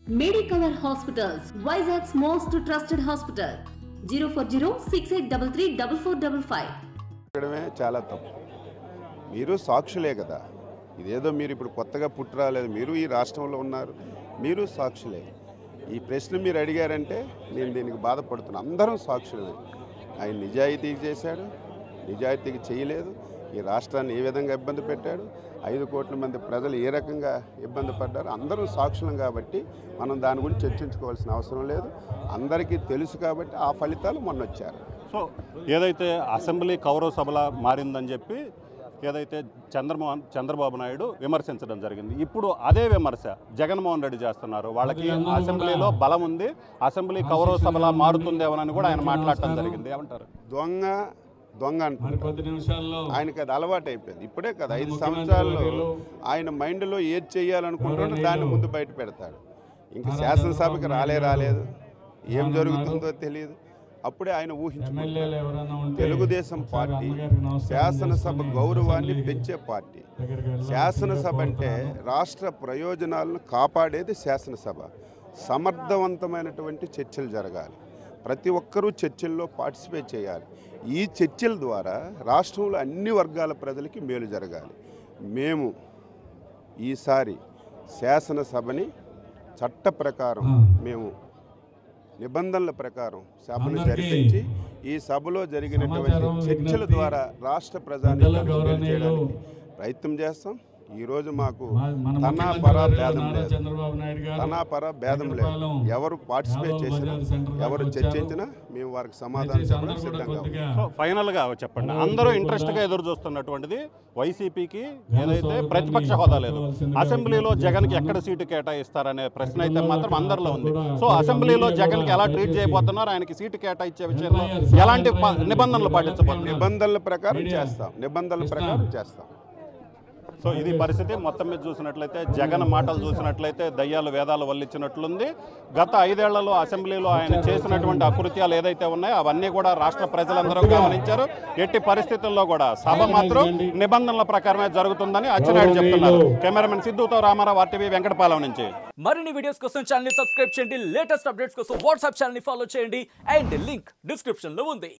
Medicover hospitals Vizag's most trusted hospital zero four zero six eight double three double four double five చేయడమే చాలా తప్పు మీరు సాక్షులే కదా ఇదేదో మీరు ఇప్పుడు కొత్తగా పుట్టురాలేదు మీరు ఈ రాష్ట్రంలో ఉన్నారు మీరు సాక్షులే ఈ ప్రశ్న మీరు అడిగారంటే నేను దీనికి బాధపడుతున్నాను అందరం సాక్షులే ఆయన నిజాయితీకి చేశాడు నిజాయితీకి చేయలేదు ఈ రాష్ట్రాన్ని ఏ విధంగా ఇబ్బంది పెట్టాడు ఐదు కోట్ల మంది ప్రజలు ఏ రకంగా ఇబ్బంది పడ్డారు అందరూ సాక్షులం కాబట్టి మనం దాని గురించి చర్చించుకోవాల్సిన అవసరం లేదు అందరికీ తెలుసు కాబట్టి ఆ ఫలితాలు మొన్న వచ్చారు సో ఏదైతే అసెంబ్లీ కౌరవ సభలా మారిందని చెప్పి ఏదైతే చంద్రమోహన్ చంద్రబాబు నాయుడు విమర్శించడం జరిగింది ఇప్పుడు అదే విమర్శ జగన్మోహన్ రెడ్డి చేస్తున్నారు వాళ్ళకి అసెంబ్లీలో బలం ఉంది అసెంబ్లీ కౌరవ సభలా మారుతుందేమోనని కూడా ఆయన మాట్లాడటం జరిగింది ఏమంటారు దొంగ దొంగ మరి అంటారు కొద్ది నిమిషాల్లో ఆయనకి అది అలవాటు అయిపోయింది ఇప్పుడే కదా ఐదు ముఖ్యమంత్రి సంవత్సరాల్లో వర్యులు ఆయన మైండ్లో ఏది చేయాలనుకుంటాడో దాన్ని గౌరవనీయులు ముందు బయట పెడతాడు ఇంకా నారా శాసనసభకి చంద్రబాబు రాలే నాయుడు రాలేదు ఏం రానున్నారు. జరుగుతుందో తెలియదు అప్పుడే ఆయన ఊహించుకుంటాడు ఎమ్మెల్యేలు ఎవరైనా ఉంటే తెలుగుదేశం ఒకసారి పార్టీ అమ్మగారికి నమస్కారం శాసనసభ చేసుకొని గౌరవాన్ని అసెంబ్లీకి పెంచే పార్టీ దగ్గరికి వెళ్ళాల్సిందిగా శాసనసభ అంటే కోరుతున్నాను. రాష్ట్ర ప్రయోజనాలను కాపాడేది శాసనసభ సమర్థవంతమైనటువంటి చర్చలు జరగాలి ప్రతి ఒక్కరూ చర్చల్లో పార్టిసిపేట్ చేయాలి ఈ చర్చల ద్వారా రాష్ట్రంలో అన్ని వర్గాల ప్రజలకి మేలు జరగాలి మేము ఈసారి శాసనసభని చట్ట ప్రకారం ఆ. మేము నిబంధనల ప్రకారం సభను అందరికీ జరిపించి ఈ సభలో జరిగినటువంటి సమాచారం, చర్చల విజ్ఞప్తి, ద్వారా రాష్ట్ర పెద్దలు ప్రజానికి గౌరవనీయులు ప్రయత్నం చేస్తాం ఈ రోజు మాకు మా- మన తన ముఖ్యమంత్రి పర వర్యులు భేదం నారా లేదు చంద్రబాబు నాయుడు గారు తన పర భేదం లేదు దగ్గరపాలెం ఎవరు పార్టిసిపేట్ యాదవ్ చేసినా బజార్ సెంటర్ దాకా ఎవరు వచ్చారు. చర్చించినా మేము వారికి సమాధానం దయచేసి చెప్పడం అందరూ కూడా సిద్ధంగా ఉన్నాం. కొద్దిగా సో ఫైనల్గా చెప్పండి అలా అందరూ ఉండకుండా ఇంట్రెస్ట్గా ఎదురు చూస్తున్నటువంటిది వైసీపీకి ఏదైతే సోదరుల్ని ప్రతిపక్ష హోదా లేదు కావాల్సిందిగా అసెంబ్లీలో విజ్ఞప్తి జగన్కి చేస్తున్నాను. ఎక్కడ సీటు కేటాయిస్తారనే ప్రశ్న అయితే పెద్దలు మాత్రం అందరిలో ఉంది కూడా సో కొద్దిగా అసెంబ్లీలో మీడియా జగన్కి ఎలా కూడా ట్రీట్ దయచేసి చేయబోతున్నారు ఆయనకి సీటు కేటాయించే విషయంలో ఎంటర్ అయ్యారు, ఎలాంటి ఎంటర్ ప- అయ్యారు. నిబంధనలు మీరు పాటించబోతున్నారు నిబంధనల ప్రకారం మీడియా. చేస్తాం నిబంధనల కృష్ణ. ప్రకారం చేస్తాం సో ఇది పరిస్థితి మొత్తం మీద చూసినట్లయితే జగన్ మాటలు చూసినట్లయితే దయ్యాలు వేదాలు వల్లించినట్లుంది గత ఐదేళ్లలో అసెంబ్లీలో ఆయన చేసినటువంటి అకృత్యాలు ఏదైతే ఉన్నాయో అవన్నీ కూడా రాష్ట్ర ప్రజలందరూ గమనించారు ఎట్టి పరిస్థితుల్లో కూడా సభ మాత్రం నిబంధనల ప్రకారమే జరుగుతుందని అచ్చెన్నాయుడు చెప్తున్నారు కెమెరామెన్ సిద్ధుతో రామారావు ఆర్టీవీ వెంకటపాలెం నుంచి మరిన్ని వీడియోస్ కోసం ఛానల్ సబ్స్క్రైబ్ చేయండి లేటెస్ట్ అప్డేట్స్ కోసం వాట్సాప్ ఛానల్ ఫాలో చేయండి అండ్ లింక్ డిస్క్రిప్షన్ లో ఉంది